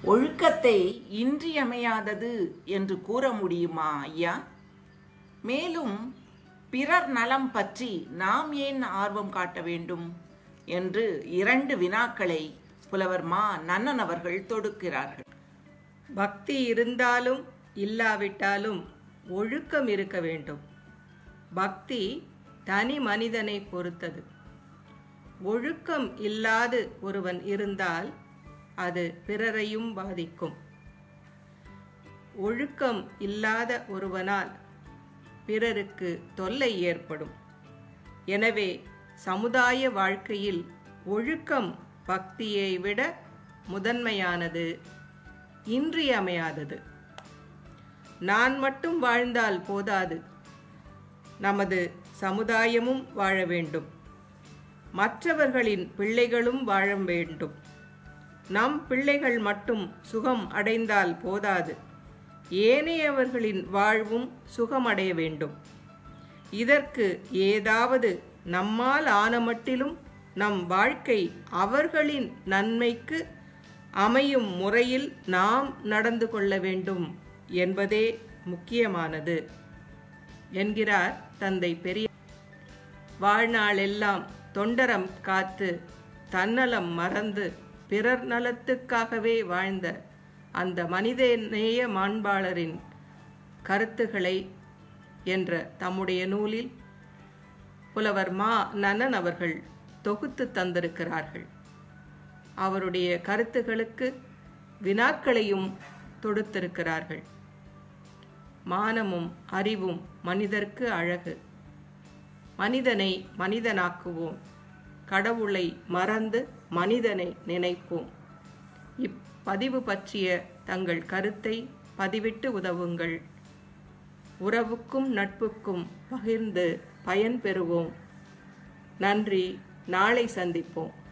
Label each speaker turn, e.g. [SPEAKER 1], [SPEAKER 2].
[SPEAKER 1] ஒழுக்கத்தை இன்றியமையாதது என்று கூற முடியுமா ஐயா மேலும் பிறர் நலம் பற்றி நாம் ஏன் ஆர்வம் காட்ட வேண்டும் என்று இரண்டு வினாக்களை புலவர் மா நன்னன் அவர்கள் தொடுக்கிறார்கள்
[SPEAKER 2] பக்தி இருந்தாலும் இல்லாவிட்டாலும் ஒழுக்கம் இருக்க வேண்டும் பக்தி தனி மனிதனை பொறுத்தது ஒழுக்கம் இல்லாது ஒருவன் இருந்தால் அது பிறரையும் பாதிக்கும் ஒழுக்கம் இல்லாத ஒருவனால் பிறருக்கு தொல்லை ஏற்படும் எனவே சமுதாய வாழ்க்கையில் ஒழுக்கம் பக்தியை விட முதன்மையானது இன்றியமையாதது நான் மட்டும் வாழ்ந்தால் போதாது நமது சமுதாயமும் வாழ வேண்டும் மற்றவர்களின் பிள்ளைகளும் வாழ வேண்டும் நம் பிள்ளைகள் மட்டும் சுகம் அடைந்தால் போதாது ஏனையவர்களின் வாழ்வும் சுகமடைய வேண்டும் இதற்கு ஏதாவது நம்மால் ஆன மட்டிலும் நம் வாழ்க்கை அவர்களின் நன்மைக்கு அமையும் முறையில் நாம் நடந்து கொள்ள வேண்டும் என்பதே முக்கியமானது என்கிறார் தந்தை பெரிய வாழ்நாளெல்லாம் தொண்டரம் காத்து தன்னலம் மறந்து பிறர் நலத்துக்காகவே வாழ்ந்த அந்த மனிதநேய மாண்பாளரின் கருத்துக்களை என்ற தம்முடைய நூலில் புலவர் மா நன்னன் அவர்கள் தொகுத்து தந்திருக்கிறார்கள் அவருடைய கருத்துகளுக்கு வினாக்களையும் தொடுத்திருக்கிறார்கள் மானமும் அறிவும் மனிதர்க்கு அழகு மனிதனை மனிதனாக்குவோம் கடவுளை மறந்து மனிதனை நினைப்போம் இப்பதிவு பற்றிய தங்கள் கருத்தை பதிவிட்டு உதவுங்கள் உறவுக்கும் நட்புக்கும் பகிர்ந்து பயன்பெறுவோம் நன்றி நாளை சந்திப்போம்